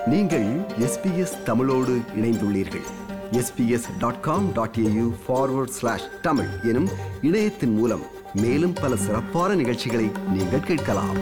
நீங்கள் எஸ்பிஎஸ் தமிழோடு இணைந்துள்ளீர்கள் SBS dot com dot AU forward slash Tamil எனும் இணையத்தின் மூலம் மேலும் பல சிறப்பான நிகழ்ச்சிகளை நீங்கள் கேட்கலாம்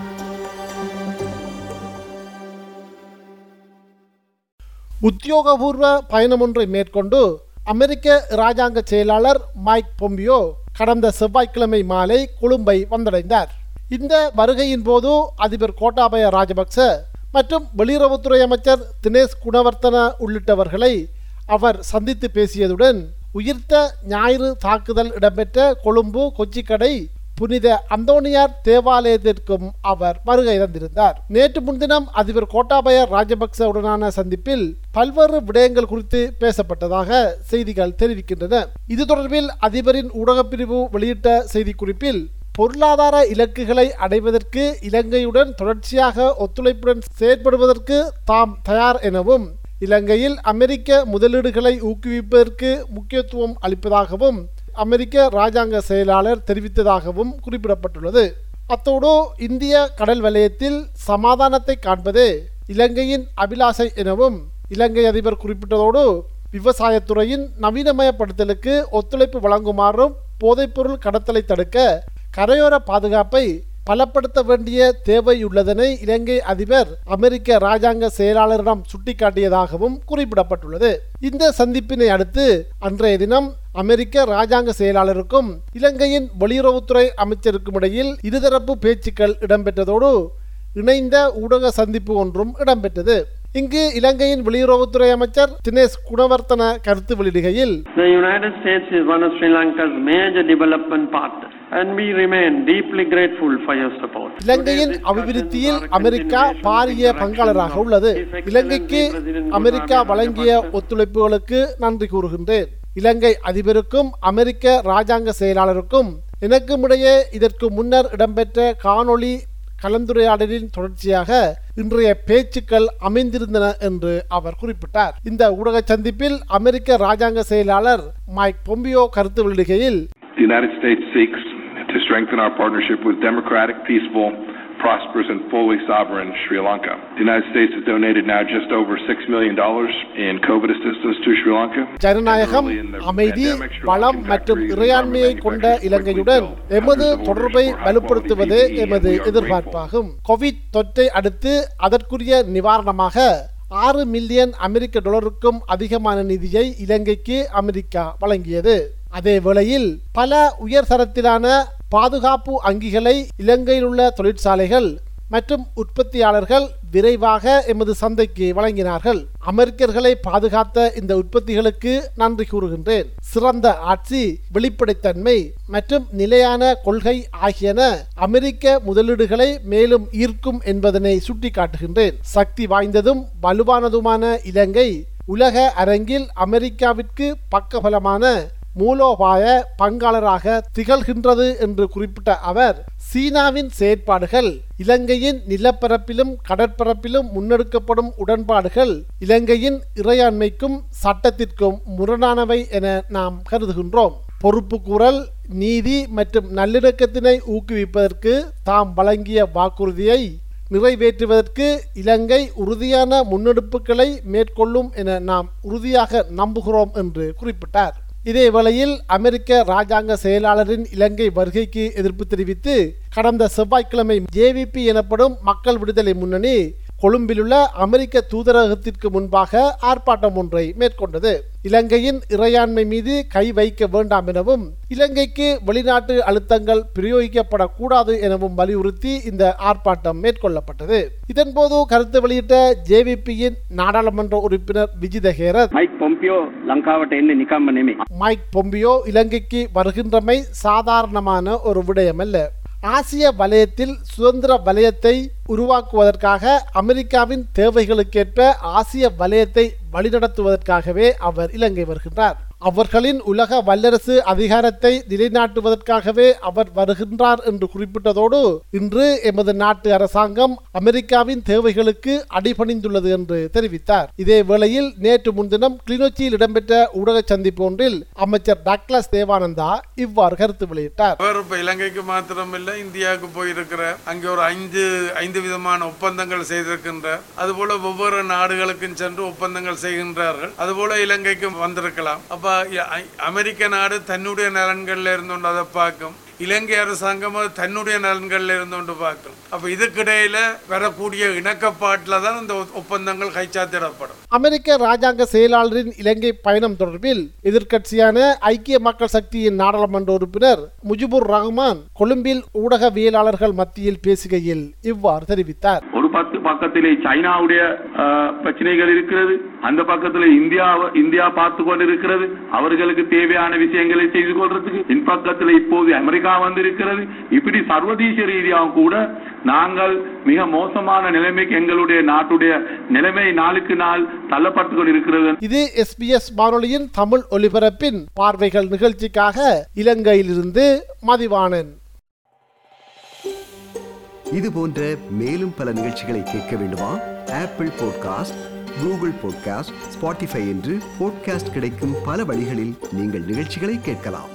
உத்தியோகபூர்வ பயணமொன்றை மேற்கொண்டு அமெரிக்க இராஜாங்க செயலாளர் மைக் பொம்பியோ கடந்த செவ்வாய்க்கிழமை மாலை கொழும்பை வந்தடைந்தார் இந்த வருகையின் போது அதிபர் கோட்டாபய ராஜபக்ச மற்றும் வெளியுறவுத்துறை அமைச்சர் தினேஷ் குணவர்த்தன உள்ளிட்டவர்களை அவர் சந்தித்து பேசியதுடன் உயிர்த்த ஞாயிறு தாக்குதல் இடம்பெற்ற கொழும்பு கொச்சிக்கடை புனித அந்தோனியார் தேவாலயத்திற்கும் அவர் வருகை தந்திருந்தார் நேற்று முன்தினம் அதிபர் கோட்டாபய ராஜபக்சவுடனான சந்திப்பில் பல்வேறு விடயங்கள் குறித்து பேசப்பட்டதாக செய்திகள் தெரிவிக்கின்றன இது தொடர்பில் அதிபரின் ஊடகப் பிரிவு வெளியிட்ட செய்திக்குறிப்பில் பொருளாதார இலக்குகளை அடைவதற்கு இலங்கையுடன் தொடர்ச்சியாக ஒத்துழைப்புடன் செயற்படுவதற்கு தாம் தயார் எனவும் இலங்கையில் அமெரிக்க முதலீடுகளை ஊக்குவிப்பதற்கு முக்கியத்துவம் அளிப்பதாகவும் அமெரிக்க ராஜாங்க செயலாளர் தெரிவித்ததாகவும் குறிப்பிடப்பட்டுள்ளது அத்தோடு இந்திய கடல் வலயத்தில் சமாதானத்தை காண்பதே இலங்கையின் அபிலாஷை எனவும் இலங்கை அதிபர் குறிப்பிட்டதோடு விவசாயத்துறையின் நவீனமயப்படுத்தலுக்கு ஒத்துழைப்பு வழங்குமாறும் போதைப்பொருள் கடத்தலை தடுக்க கரையோர பாதுகாப்பை பலப்படுத்த வேண்டிய தேவையுள்ளதனை இலங்கை அதிபர் அமெரிக்க ராஜாங்க செயலாளரிடம் சுட்டிக்காட்டியதாகவும் குறிப்பிடப்பட்டுள்ளது இந்த சந்திப்பினை அடுத்து அன்றைய தினம் அமெரிக்க ராஜாங்க செயலாளருக்கும் இலங்கையின் வெளியுறவுத்துறை அமைச்சருக்கும் இடையில் இருதரப்பு பேச்சுக்கள் இடம்பெற்றதோடு இணைந்த ஊடக சந்திப்பு ஒன்றும் இடம்பெற்றது இங்கு இலங்கையின் வெளியுறவுத்துறை அமைச்சர் தினேஷ் குணவர்த்தன கருத்து வெளியிடுகையில் The United States is one of Sri Lanka's major development partners, and we remain deeply grateful for your support. இலங்கையின் அபிவிருத்தியில் அமெரிக்கா பாரிய பங்காளராக உள்ளது இலங்கைக்கு அமெரிக்கா வழங்கிய ஒத்துழைப்புகளுக்கு நன்றி கூறுகின்றேன் இலங்கை அதிபருக்கும் அமெரிக்க ராஜாங்க செயலாளருக்கும் எனக்கும் இடையே இதற்கு முன்னர் இடம்பெற்ற காணொளி கலந்துரையாடலின் தொடர்ச்சியாக இன்றைய பேச்சுக்கள் அமைந்திருந்தன என்று அவர் குறிப்பிட்டார் இந்த ஊடக சந்திப்பில் அமெரிக்க ராஜாங்க செயலாளர் மைக் பொம்பியோ கருத்து வெளியிடுகையில் The United States seeks to strengthen our partnership with democratic, peaceful, prosperous, and fully sovereign Sri Lanka. The United States has donated now just over $6 million in COVID assistance to Sri Lanka. ஜனநாயகம் அமைதி வளம் மற்றும் இறையாண்மையை கொண்ட இலங்கையுடன் எமது தொடர்பை வலுப்படுத்துவதே எமது எதிர்பார்ப்பாகும் Covid தொற்றை அடுத்து அதற்குரிய நிவாரணமாக ஆறு மில்லியன் அமெரிக்க டாலருக்கும் அதிகமான நிதியை இலங்கைக்கு அமெரிக்கா வழங்கியது அதே வேளையில் பல உயர் தரத்திலான பாதுகாப்பு அங்கிகளை இலங்கையில் உள்ள தொழிற்சாலைகள் மற்றும் உற்பத்தியாளர்கள் விரைவாக எமது சந்தைக்கு வழங்கினார்கள் அமெரிக்கர்களை பாதுகாத்த இந்த உற்பத்திகளுக்கு நன்றி கூறுகின்றேன் சிறந்த ஆட்சி வெளிப்படைத்தன்மை மற்றும் நிலையான கொள்கை ஆகியன அமெரிக்க முதலீடுகளை மேலும் ஈர்க்கும் என்பதனை சுட்டிக்காட்டுகின்றேன் சக்தி வாய்ந்ததும் வலுவானதுமான இலங்கை உலக அரங்கில் அமெரிக்காவிற்கு பக்கபலமான மூலோபாய பங்காளராக திகழ்கின்றது என்று குறிப்பிட்ட அவர் சீனாவின் செயற்பாடுகள் இலங்கையின் நிலப்பரப்பிலும் கடற்பரப்பிலும் முன்னெடுக்கப்படும் உடன்பாடுகள் இலங்கையின் இறையாண்மைக்கும் சட்டத்திற்கும் முரணானவை என நாம் கருதுகின்றோம் பொறுப்புக்கூறல் நீதி மற்றும் நல்லிணக்கத்தினை ஊக்குவிப்பதற்கு தாம் வழங்கிய வாக்குறுதியை நிறைவேற்றுவதற்கு இலங்கை உறுதியான முன்னெடுப்புகளை மேற்கொள்ளும் என நாம் உறுதியாக நம்புகிறோம் என்று குறிப்பிட்டார் இதே வேளையில் அமெரிக்க ராஜாங்க செயலாளரின் இலங்கை வருகைக்கு எதிர்ப்பு தெரிவித்து கடந்த செவ்வாய்க்கிழமை ஜேவிபி எனப்படும் மக்கள் விடுதலை முன்னணி கொழும்பிலுள்ள அமெரிக்க தூதரகத்திற்கு முன்பாக ஆர்ப்பாட்டம் ஒன்றை மேற்கொண்டது இலங்கையின் இறையாண்மை மீது கை வைக்க வேண்டாம் எனவும் இலங்கைக்கு வெளிநாட்டு அழுத்தங்கள் பிரயோகிக்கப்படக்கூடாது எனவும் வலியுறுத்தி இந்த ஆர்ப்பாட்டம் மேற்கொள்ளப்பட்டது இதன்போது கருத்து வெளியிட்ட ஜேவிபியின் நாடாளுமன்ற உறுப்பினர் விஜித ஹேரத் මයික් පොම්පියෝ ලංකාවට එන්න නිකම්ම නෙමේ. மைக் பொம்பியோ இலங்கைக்கு வருகின்றமை சாதாரணமான ஒரு விடயமல்ல ஆசிய வலயத்தில் சுதந்திர வலயத்தை உருவாக்குவதற்காக அமெரிக்காவின் தேவைகளுக்கேற்ப ஆசிய வலயத்தை வழிநடத்துவதற்காகவே அவர் இலங்கை வருகின்றார் அவர்களின் உலக வல்லரசு அதிகாரத்தை நிலைநாட்டுவதற்காகவே அவர் வருகின்றார் என்று குறிப்பிட்டதோடு இன்று எமது நாட்டு அரசாங்கம் அமெரிக்காவின் தேவைகளுக்கு அடிபணிந்துள்ளது என்று தெரிவித்தார் இதே வேளையில் நேற்று முன்தினம் கிளிநொச்சியில் இடம்பெற்ற ஊடக சந்திப்பு ஒன்றில் அமைச்சர் டக்ளஸ் தேவானந்தா இவ்வாறு கருத்து வெளியிட்டார் அவர் இப்ப இலங்கைக்கு மாத்திரமில்லை இந்தியாவுக்கு போயிருக்கிறார் அங்கே ஒரு ஐந்து ஐந்து விதமான ஒப்பந்தங்கள் செய்திருக்கின்றார் அதுபோல ஒவ்வொரு நாடுகளுக்கும் சென்று ஒப்பந்தங்கள் செய்கின்றார்கள் அதுபோல இலங்கைக்கும் வந்திருக்கலாம் அப்ப இ- ஐ- அமெரிக்க நாடு தன்னுடைய நலன்கள்ல இருந்து கொண்டு அதை பார்க்கும் இலங்கை அரசாங்கம் அது தன்னுடைய நலன்கள்ல இருந்து கொண்டு பார்க்கும் அப்ப இதுக்கிடையில வரக்கூடிய இணக்கப்பாட்டில் தான் இந்த ஒ- ஒப்பந்தங்கள் கைச்சாத்திடப்படும் அமெரிக்க ராஜாங்க செயலாளரின் இலங்கை பயணம் தொடர்பில் எதிர்க்கட்சியான ஐக்கிய மக்கள் சக்தியின் நாடாளுமன்ற உறுப்பினர் முஜிபுர் ரஹ்மான் கொழும்பில் ஊடகவியலாளர்கள் மத்தியில் பேசுகையில் இவ்வாறு தெரிவித்தார் ஒரு பத்து பக்கத்திலே சைனாவுடைய அஹ், பிரச்சனைகள் இருக்கிறது அந்த பக்கத்துல இந்தியா இந்தியா பார்த்து கொண்டு இருக்கிறது அவர்களுக்கு தேவையான விஷயங்களை செய்து கொள்றதுக்கு இன்பக்கத்துல இப்போது அமெரிக்கா வந்திருக்கிறது இப்படி சர்வதேச ரீதியாக கூட நாங்கள் மிக மோசமான நிலைமைக்கு எங்களுடைய நாட்டுடைய நிலைமை நாளுக்கு நாள் தள்ளப்பட்டு கொண்டிருக்கிறது இது எஸ்பிஎஸ் வானொலியின் தமிழ் ஒலிபரப்பின் பார்வைகள் நிகழ்ச்சிக்காக இலங்கையிலிருந்து மதிவாணன் இது போன்ற மேலும் பல நிகழ்ச்சிகளை கேட்க வேண்டுமா Apple podcast Google podcast Spotify என்று பாட்காஸ்ட் கிடைக்கும் பல வழிகளில் நீங்கள் நிகழ்ச்சிகளை கேட்கலாம்